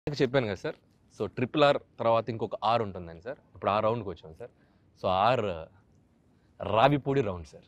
చెప్పాను కదా sir so triple R తర్వాత ఇంకొక ఆర్ ఉంటుందని సార్ ఇప్పుడు ఆ రౌండ్కి వచ్చాం సార్ సో ఆర్ రావిపూడి రౌండ్ సార్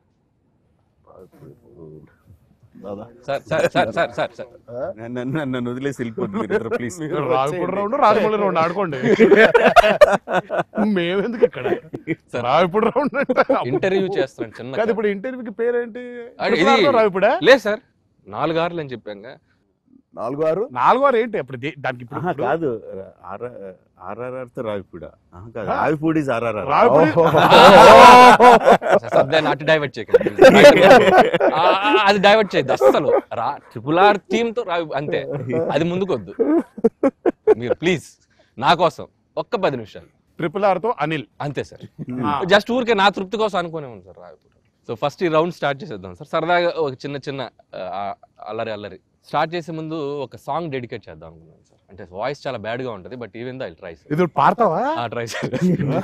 దాదా sir sir sir sir sir sir నన్ను నన్ను వదిలేసి వెళ్ళిపోతుంది please Ravipudi round Rajamouli round ఆడుకోండి మేమెందుకు ఇక్కడ సార్. రావిపూడి రౌండ్ అంటే ఇంటర్వ్యూ చేస్తున్నాను చిన్న కాదు ఇప్పుడు ఇంటర్వ్యూకి పేరేంటి అది ఇది- ట్రిపుల్ ఆర్లో రావిపూడా లేదు సార్ నాలుగు ఆర్లు అని చెప్పాను నాలుగు ఆరు నాలుగో ఆరు ఏంటి అప్పుడు దే- దానికి ఇప్పుడు ఆహా, కాదు ఆర్ఆర్ఆర్ తో రావిపూడ ఆహా, కాదు రావిపూడి ఇస్ ఆర్ఆర్ఆర్ రావిపూడి సబ్దాన్ని అటు డైవర్ట్ చేయకండి ఆ, ఆ, అది డైవర్ట్ చేయద్దు అస్సలు రా ట్రిపుల్ ఆర్ థీమ్ తో రావి అంతే అది ముందుకొద్దు మీరు ప్లీజ్ నా కోసం ఒక్క పది నిమిషాలు ట్రిపుల్ ఆర్ తో అనిల్ అంతే సార్ ఆ. జస్ట్ ఊరికే నా తృప్తి కోసం అనుకునే ఉంది సార్ రావిపూడి సో ఫస్ట్ ఈ రౌండ్ స్టార్ట్ చేసేద్దాం సార్ సరదాగా ఒక చిన్న చిన్న ఆ, అల్లరి అల్లరి స్టార్ట్ చేసే ముందు ఒక సాంగ్ డెడికేట్ చేద్దాం అనుకున్నాను సార్ అంటే వాయిస్ చాలా బ్యాడ్ గా ఉంటుంది but even though I try sir ఇది పాడతావా ఆ ట్రై సార్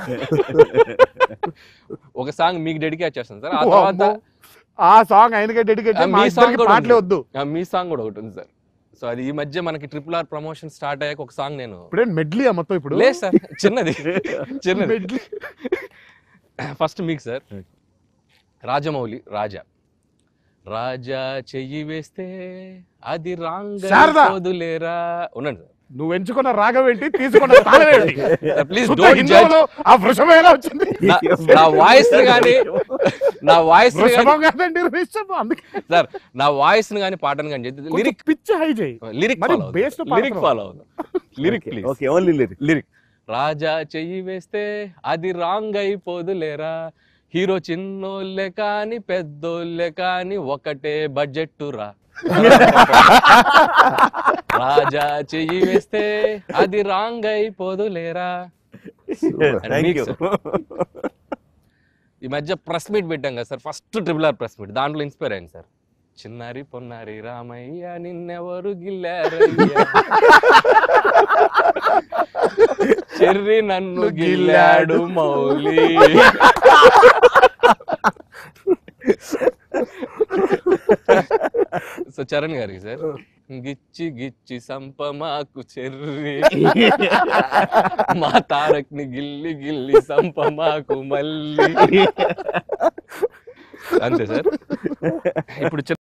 ఒక సాంగ్ మీకు డెడికేట్ చేస్తాను సార్ ఆ ఓ తర్వాత అమ్మో. ఆ సాంగ్ ఆయనకే డెడికేట్ ఆ, మీ song కూడా పాటలే ఉంది. వద్దు ఆ, మీ సాంగ్ కూడా ఒకటి ఉంది సార్ సో అది ఈ మధ్య మనకి ట్రిపుల్ ఆర్ ప్రమోషన్ స్టార్ట్ అయ్యాక ఒక సాంగ్ నేను ఇప్పుడే మెడ్లీ మొత్తం ఇప్పుడు లేదు సార్ చిన్నది చిన్నది మెడ్లీ ఫస్ట్ మీకు సార్ రాజమౌళి రాజా రాజా చెయ్యి వేస్తే అది రాంగ్ శారదా. వదులేరా ఉండండి నువ్వు ఎంచుకున్న రాగం ఏంటి తీసుకున్న స్థానం ఏంటి సార్ ప్లీజ్ శుద్ధ డోంట్ జడ్జ్ హిందువులో ఆ వృషభం ఎలా వచ్చింది నా వాయిస్ కానీ నా వాయిస్ కానీ వృషభం కాదండి వృషభం అందుకే సార్ నా వాయిస్ కానీ పాటను కానీ లిరిక్ లిరిక్ పిచ్చి హై చేయి లిరిక్ మరి ఫాలో bass తో లిరిక్ పాడుతున్నావు. ఫాలో అవుదాం lyric please okay only lyric lyric రాజా చెయ్యి వేస్తే అది రాంగ్ అయిపోదులేరా హీరో చిన్నోళ్ళే కాని పెద్దోళ్ళే కాని ఒకటే బడ్జెట్ రా రాజా చెయ్యి వేస్తే అది రాంగ్ అయిపోదులేరా And థ్యాంక్ మీకు యూ ఈ మధ్య ప్రెస్ మీట్ పెట్టాం కదా సార్ first triple R press meet దాంట్లో ఇన్స్పైర్ అయింది సార్ చిన్నారి పొన్నారి రామయ్య నిన్నెవరు గిల్లారయ్యా చెర్రి నన్ను గిల్లాడు మౌలి సో చరణ్ గారికి సార్ గిచ్చి గిచ్చి సంప మాకు చెర్రి మా తారక్ ని గిల్లి గిల్లి సంప మాకు మళ్ళీ అంతే సార్ ఇప్పుడు